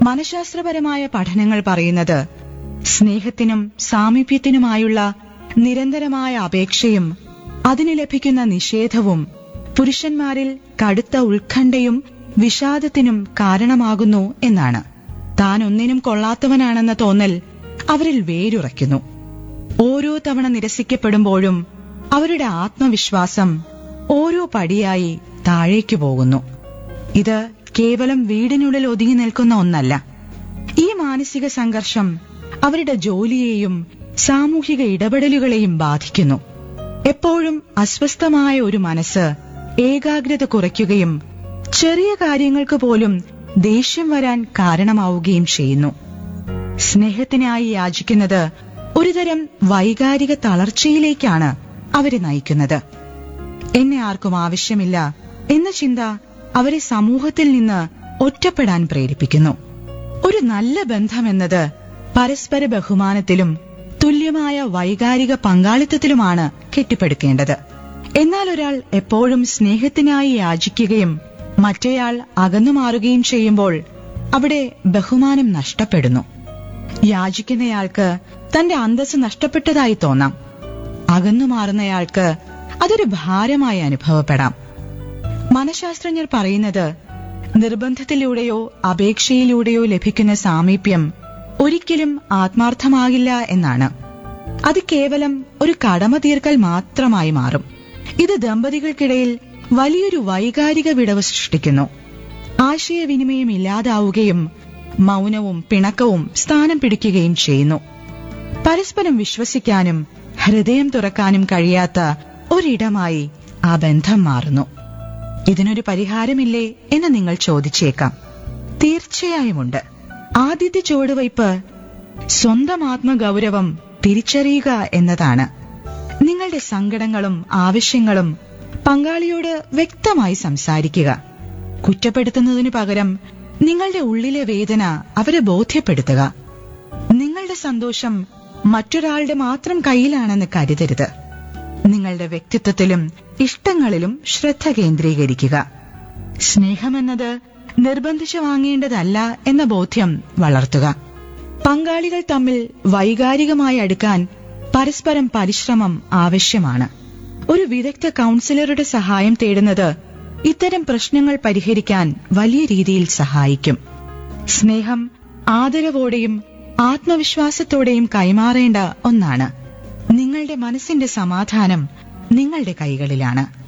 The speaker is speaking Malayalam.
മനഃശാസ്ത്രപരമായ പഠനങ്ങൾ പറയുന്നത് സ്നേഹത്തിനും സാമീപ്യത്തിനുമായുള്ള നിരന്തരമായ അപേക്ഷയും അതിന് ലഭിക്കുന്ന നിഷേധവും പുരുഷന്മാരിൽ കടുത്ത ഉത്കണ്ഠയും വിഷാദത്തിനും കാരണമാകുന്നു എന്നാണ് താൻ ഒന്നിനും കൊള്ളാത്തവനാണെന്ന തോന്നൽ അവരിൽ വേരുറയ്ക്കുന്നു ഓരോ തവണ നിരസിക്കപ്പെടുമ്പോഴും അവരുടെ ആത്മവിശ്വാസം ഓരോ പടിയായി താഴേക്കു പോകുന്നു ഇത് കേവലം വീടിനുള്ളിൽ ഒതുങ്ങി നിൽക്കുന്ന ഒന്നല്ല ഈ മാനസിക സംഘർഷം അവരുടെ ജോലിയെയും സാമൂഹിക ഇടപെടലുകളെയും ബാധിക്കുന്നു എപ്പോഴും അസ്വസ്ഥമായ ഒരു മനസ്സ് ഏകാഗ്രത കുറയ്ക്കുകയും ചെറിയ കാര്യങ്ങൾക്ക് പോലും ദേഷ്യം വരാൻ കാരണമാവുകയും ചെയ്യുന്നു സ്നേഹത്തിനായി യാചിക്കുന്നത് ഒരുതരം വൈകാരിക തളർച്ചയിലേക്കാണ് അവരെ നയിക്കുന്നത് എന്നെ ആർക്കും ആവശ്യമില്ല എന്ന ചിന്ത അവരെ സമൂഹത്തിൽ നിന്ന് ഒറ്റപ്പെടാൻ പ്രേരിപ്പിക്കുന്നു ഒരു നല്ല ബന്ധമെന്നത് പരസ്പര ബഹുമാനത്തിലും തുല്യമായ വൈകാരിക പങ്കാളിത്തത്തിലുമാണ് കെട്ടിപ്പടുക്കേണ്ടത് എന്നാൽ ഒരാൾ എപ്പോഴും സ്നേഹത്തിനായി യാചിക്കുകയും മറ്റേയാൾ അകന്നു മാറുകയും ചെയ്യുമ്പോൾ അവിടെ ബഹുമാനം നഷ്ടപ്പെടുന്നു യാചിക്കുന്നയാൾക്ക് തന്റെ അന്തസ് നഷ്ടപ്പെട്ടതായി തോന്നാം അകന്നു മാറുന്നയാൾക്ക് അതൊരു ഭാരമായി അനുഭവപ്പെടാം മനഃശാസ്ത്രജ്ഞർ പറയുന്നത് നിർബന്ധത്തിലൂടെയോ അപേക്ഷയിലൂടെയോ ലഭിക്കുന്ന സാമീപ്യം ഒരിക്കലും ആത്മാർത്ഥമാകില്ല എന്നാണ് അത് കേവലം ഒരു കടമ തീർക്കൽ മാത്രമായി മാറും ഇത് ദമ്പതികൾക്കിടയിൽ വലിയൊരു വൈകാരിക വിടവ് സൃഷ്ടിക്കുന്നു ആശയവിനിമയം ഇല്ലാതാവുകയും മൗനവും പിണക്കവും സ്ഥാനം പിടിക്കുകയും ചെയ്യുന്നു പരസ്പരം വിശ്വസിക്കാനും ഹൃദയം തുറക്കാനും കഴിയാത്ത ഒരിടമായി ആ ബന്ധം മാറുന്നു ഇതിനൊരു പരിഹാരമില്ലേ എന്ന് നിങ്ങൾ ചോദിച്ചേക്കാം തീർച്ചയായുമുണ്ട് ആദ്യത്തെ ചുവടുവയ്പ് സ്വന്തം ആത്മഗൗരവം തിരിച്ചറിയുക എന്നതാണ് നിങ്ങളുടെ സങ്കടങ്ങളും ആവശ്യങ്ങളും പങ്കാളിയോട് വ്യക്തമായി സംസാരിക്കുക കുറ്റപ്പെടുത്തുന്നതിനു പകരം നിങ്ങളുടെ ഉള്ളിലെ വേദന അവരെ ബോധ്യപ്പെടുത്തുക നിങ്ങളുടെ സന്തോഷം മറ്റൊരാളുടെ മാത്രം കയ്യിലാണെന്ന് കരുതരുത് നിങ്ങളുടെ വ്യക്തിത്വത്തിലും ഇഷ്ടങ്ങളിലും ശ്രദ്ധ കേന്ദ്രീകരിക്കുക സ്നേഹമെന്നത് നിർബന്ധിച്ചു വാങ്ങേണ്ടതല്ല എന്ന ബോധ്യം വളർത്തുക പങ്കാളികൾ തമ്മിൽ വൈകാരികമായി അടുക്കാൻ പരസ്പരം പരിശ്രമം ആവശ്യമാണ് ഒരു വിദഗ്ധ കൗൺസിലറുടെ സഹായം തേടുന്നത് ഇത്തരം പ്രശ്നങ്ങൾ പരിഹരിക്കാൻ വലിയ രീതിയിൽ സഹായിക്കും സ്നേഹം ആദരവോടെയും ആത്മവിശ്വാസത്തോടെയും കൈമാറേണ്ട ഒന്നാണ് നിങ്ങളുടെ മനസ്സിന്റെ സമാധാനം നിങ്ങളുടെ കൈകളിലാണ്